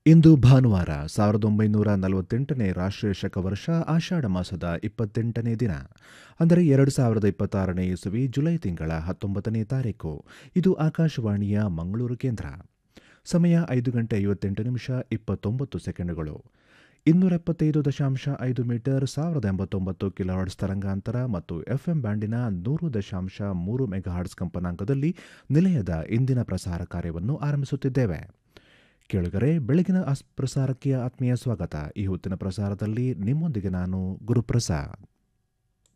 ಇಂದು ಭಾನುವಾರ ಸಾವಿರದ ಒಂಬೈನೂರ ನಲವತ್ತೆಂಟನೇ ರಾಷ್ಟ್ರೀಯ ಶಕವರ್ಷ ಆಷಾಢ ಮಾಸದ ಇಪ್ಪತ್ತೆಂಟನೇ ದಿನ ಅಂದರೆ ಎರಡು ಸಾವಿರದ ಇಪ್ಪತ್ತಾರನೇ ಇಸವಿ ಜುಲೈ ತಿಂಗಳ ಹತ್ತೊಂಬತ್ತನೇ ತಾರೀಕು ಇದು ಆಕಾಶವಾಣಿಯ ಮಂಗಳೂರು ಕೇಂದ್ರ ಸಮಯ ಐದು ಗಂಟೆ ಐವತ್ತೆಂಟು ನಿಮಿಷ ಇಪ್ಪತ್ತೊಂಬತ್ತು ಸೆಕೆಂಡುಗಳು ಇನ್ನೂರ ಎಪ್ಪತ್ತೈದು ದಶಾಂಶ ಐದು ಮೀಟರ್ ಸಾವಿರದ ಎಂಬತ್ತೊಂಬತ್ತು ಕಿಲೋಹರ್ಟ್ಸ್ ತರಂಗಾಂತರ ಮತ್ತು ಎಫ್ಎಂ ಬ್ಯಾಂಡಿನ ನೂರು ದಶಾಂಶ ಮೂರು ಮೆಗಾಹರ್ಟ್ಸ್ ಕಂಪನಾಂಕದಲ್ಲಿ ನಿಲಯದ ಇಂದಿನ ಪ್ರಸಾರ ಕಾರ್ಯವನ್ನು ಆರಂಭಿಸುತ್ತಿದ್ದೇವೆ ಕೇಳುಗರೆ ಬೆಳಗಿನ ಅಸ್ ಪ್ರಸಾರಕ್ಕೆ ಆತ್ಮೀಯ ಸ್ವಾಗತ ಈ ಹೊತ್ತಿನ ಪ್ರಸಾರದಲ್ಲಿ ನಿಮ್ಮೊಂದಿಗೆ ನಾನು ಗುರುಪ್ರಸಾದ್